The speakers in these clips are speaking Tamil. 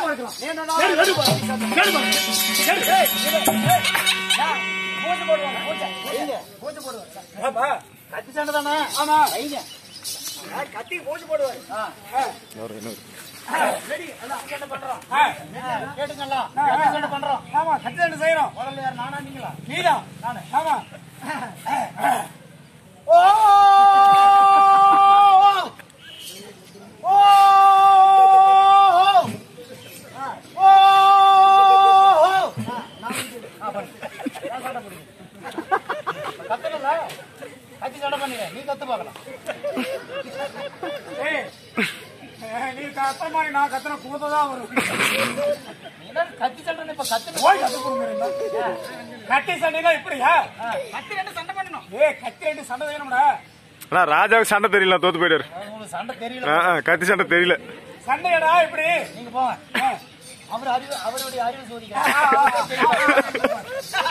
பார்க்கலாம் நீ என்னடா? சரி, வெடு பாரு. வெடு பாரு. சரி. ஏய், இரு, ஏய், ஏய், பூஜை போடுவாங்க, பூஜை, பூஜை, பூஜை போடுவாங்க. ஆமா. கத்தி சண்டை தானே? ஆமா. வைங்க. ஆ, கத்தி பூஜை போடுவாரு. ஆ, ஆ. ரெடி, அதான் கத்தி சண்டை பண்றோம். ஆ. ஆ, கேட்டுங்களா? கத்தி சண்டை பண்றோம். ஆமா கத்தி ரெண்டு செய்யறோம் முதல்ல யார், நானா நீங்களா? நீதான் நானு. ஆமா ஓ! ஓ! ஆ, ஓ! ஆ, நான் வந்து- ஆ, பண்ணு. நான் சண்டை போடுங்க. கத்துக்கல? கத்தி சண்டை பண்ணுங்க. நீ கத்து பார்க்கலாம். ஏய் ஏய், நீ கத்துற மாதிரி நான் கத்துற கூத்ததான் வரும் நீ என்ன கத்தி சண்டைன்னு இப்ப கத்துட்டு போய் கத்து கொடுங்க கட்டி சண்டைனா இப்படியா கத்தி ரெண்டு சண்டை பண்ணணும் ஏய் கத்தி ரெண்டு சண்டை செய்யணும்டா ஆனா ராஜாவுக்கு சண்டை தெரியல தோத்து போயிட்டாரு உங்களுக்கு சண்டை தெரியல ஆ, ஆ, கத்தி சண்டை தெரியல சண்டையடா இப்படி நீங்க போங்க ஆ. அவர் அறிவு அவருடைய அறிவு சோதிக்க ஆ, ஆ, ஆ.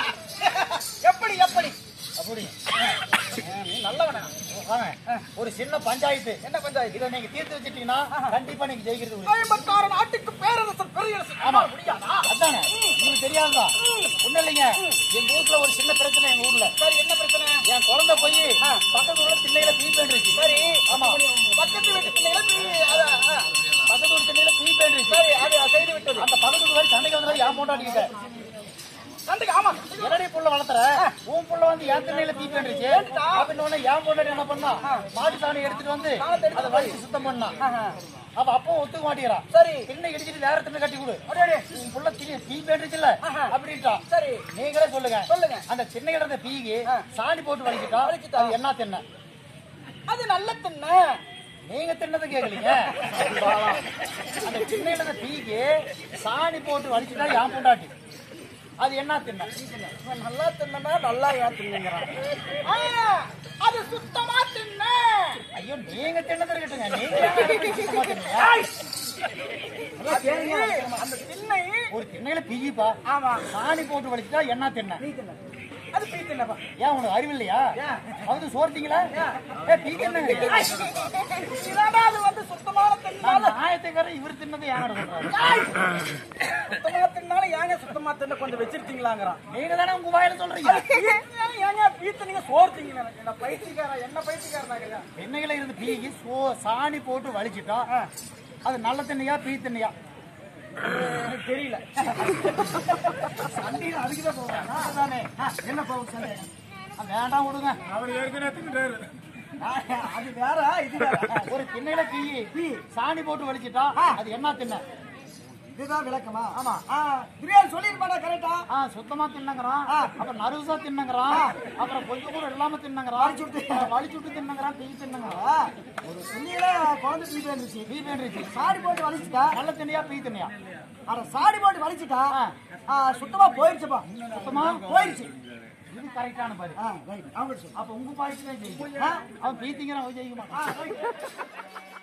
எப்படி எப்படி அப்படி நீ நல்லவனா வாங்க. ஒரு சின்ன பஞ்சாயத்து என்ன பஞ்சாயத்து இதை நீங்க தீர்த்து வச்சிட்டீங்கன்னா கண்டிப்பா நீங்க ஜெயிக்கிறது உறுதி. ஐம்பத்தாறு நாட்டுக்கு பேரரசர் பெரியரசர் ஆமா முடியாதா அதானே உங்களுக்கு தெரியாதா ஒண்ணு இல்லைங்க எங்க வீட்ல ஒரு சின்ன பிரச்சனை எங்க ஊர்ல சரி என்ன பிரச்சனை என் குழந்தை போய் பக்கத்து ஊர்ல திண்ணையில பீ இருக்கு சரி ஆமா பக்கத்து வீட்டு திண்ணையில பீ பக்கத்து ஊர் திண்ணையில பீ இருக்கு சரி அது செய்து விட்டது அந்த பக்கத்து ஊர் சண்டைக்கு வந்தது ஏன் போட்டாடிக்கிட்ட சண்டைக்கு ஆமா என்னடி புள்ள வளர்த்துற உன் புள்ள வந்து என் திண்ணையில பீ இருக்கு அப்படின்னு உடனே என் பொண்டாட்டி என்ன பண்ணா மாட்டு சாணி எடுத்துட்டு வந்து அதை வலிச்சு சுத்தம் பண்ணா அவ அப்பவும் ஒத்துக்க மாட்டேங்கிறா சரி திண்ணை இடிச்சிட்டு வேற திண்ணை கட்டி கொடு உன் புள்ள திணை பீ பேண்டுச்சுல்ல அப்படின்ட்டா சரி நீங்களே சொல்லுங்க சொல்லுங்க அந்த திண்ணையில இருந்த பீக்கு சாணி போட்டு வலிக்கிட்டா அது என்ன திண்ணை அது நல்ல திண்ணை நீங்க தின்னதை கேட்கலீங்க அந்த திண்ணையில இருந்த பீக்கு சாணி போட்டு வலிச்சுட்டா ஏன் பொண்டாட்டி அது என்ன திண்ணை இவன் நல்லா தின்னா நல்லா ஏன் தின்னுங்கிறான் அது சுத்தமா தின்ன ஐயோ நீங்க தின்னது இருக்கட்டுங்க நீங்க ஏன் அதை சுத்தமா தின்னீங்க? அதான் கேளுங்க. அந்த திண்ணை ஒரு திண்ணையில பீப்பா ஆமா சாணி போட்டு வலிச்சுட்டா என்ன திண்ணை அது பீ தின்னப்பா ஏன் உனக்கு அறிவு இல்லையா வந்து சோர்த்தீங்களா ஏ பீ தின்னுங்க அது வந்து சுத்தமான தின்னால ஆயத்துக்காரர் இவர் தின்னது ஏன் சொல்றாரு சுத்தமா தின்னாலும் ஏங்க சுத்தமா தின்ன கொஞ்சம் வச்சிருக்கீங்களாங்கிறான் நீங்க தானே உங்க வாயில சொல்றீங்க ஏங்க பீத்த நீங்க சோர்த்தீங்க என்ன பைத்தியக்காரா என்ன பைத்தியக்காரனா எண்ணெயில இருந்து பீகி சோ சாணி போட்டு வலிச்சிட்டா அது நல்ல திண்ணையா பீ திண்ணையா எனக்கு தெரியல சண்டையில அதுக்குதான் போவாங்க அதானே என்ன போகும் சண்டை ஆ, வேண்டாம் விடுங்க அவர் ஏற்கனவே தின்னுட்டாரு அது வேற இது வேற ஒரு திண்ணையில தீ சாணி போட்டு வலிச்சிட்டா அது என்ன திண்ணை இதுதான் விளக்கமா ஆமா பிரியாணி சொல்லிருப்பாடா கரெக்டா ஆ சுத்தமா தின்னங்கிறான் அப்புறம் நறுசா தின்னங்கிறான் அப்புறம் கொஞ்சம் கூட இல்லாம தின்னங்கிறான் வலிச்சு விட்டு தின்னங்கிறான் தீ தின்னங்கிறான் ஒரு துணியில குழந்தை பீ இருந்துச்சு பீ பேண்டுச்சு சாடி போட்டு வலிச்சுட்டா நல்ல திண்ணையா பீ திண்ணையா அட சாடி போட்டு வலிச்சுட்டா ஆ, சுத்தமா போயிடுச்சுப்பா சுத்தமா போயிடுச்சு இது கரெக்டான பதில் ஆ ரைட் அவங்க சொல்லு அப்ப உங்க பாய்ச்சி தான் ஜெயிக்கும் அவன் பீ திங்கிறான் அவன் ஜெயிக்க மாட்டான்